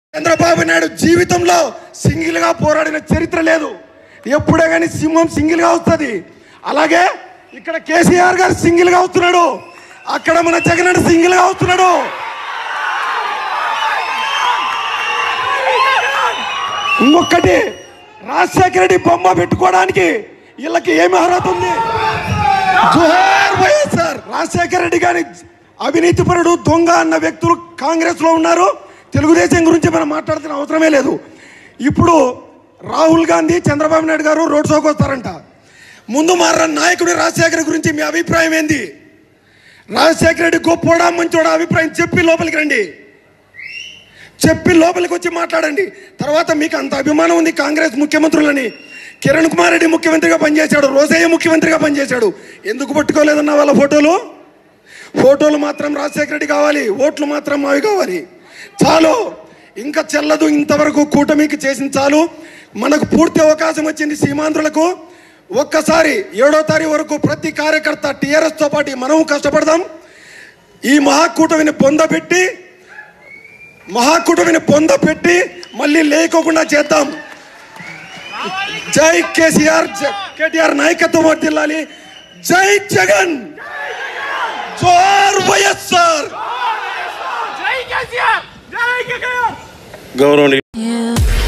చంద్రబాబు నాయుడు జీవితంలో సింగిల్ గా పోరాడిన చరిత్ర లేదు ఎప్పుడే కానీ సింహం సింగిల్ గా వస్తుంది అలాగే ఇక్కడ కేసీఆర్ గారు సింగిల్ గా వస్తున్నాడు అక్కడ మన జగన్ అన్న సింగిల్ గా వస్తున్నాడు ఇంకొకటి రాజశేఖర రెడ్డి బొమ్మ పెట్టుకోవడానికి వీళ్ళకి ఏమి అర్హత ఉంది జోహార్ వైఎస్ఆర్ రాజశేఖర రెడ్డి గారి అవినీతి పరుడు దొంగ అన్న వ్యక్తులు కాంగ్రెస్ లో ఉన్నారు తెలుగుదేశం గురించి మనం మాట్లాడుతున్న అవసరమే లేదు ఇప్పుడు రాహుల్ గాంధీ చంద్రబాబు నాయుడు గారు రోడ్ షోకి వస్తారంట ముందు మార నాయకుడు రాజశేఖర్ గురించి మీ అభిప్రాయం ఏంది రాజశేఖర రెడ్డి గొప్పోడా మంచోడా అభిప్రాయం చెప్పి లోపలికి రండి చెప్పి లోపలికి వచ్చి మాట్లాడండి తర్వాత మీకు అంత అభిమానం ఉంది కాంగ్రెస్ ముఖ్యమంత్రులని కిరణ్ కుమార్ రెడ్డి ముఖ్యమంత్రిగా పనిచేశాడు రోజయ్య ముఖ్యమంత్రిగా పనిచేశాడు ఎందుకు పట్టుకోలేదన్న వాళ్ళ ఫోటోలు ఫోటోలు మాత్రం రాజశేఖర రెడ్డి కావాలి ఓట్లు మాత్రం అవి కావాలి చాలు ఇంకా చెల్లదు ఇంతవరకు కూటమికి చేసిన చాలు మనకు పూర్తి అవకాశం వచ్చింది సీమాంధ్రులకు ఒక్కసారి ఏడో తారీఖు వరకు ప్రతి కార్యకర్త టీఆర్ఎస్తో పాటు మనం కష్టపడదాం ఈ మహాకూటమిని పొందబెట్టి మహాకూటమిని పొందపెట్టి మళ్ళీ లేకోకుండా చేద్దాం జై కేసీఆర్ జ- కేటీఆర్ నాయకత్వం వర్దిల్లాలి జై జగన్ జోర్ వైఎస్ఆర్ జై కేసీఆర్ జై కేసీఆర్ గౌరవనీయ Yeah.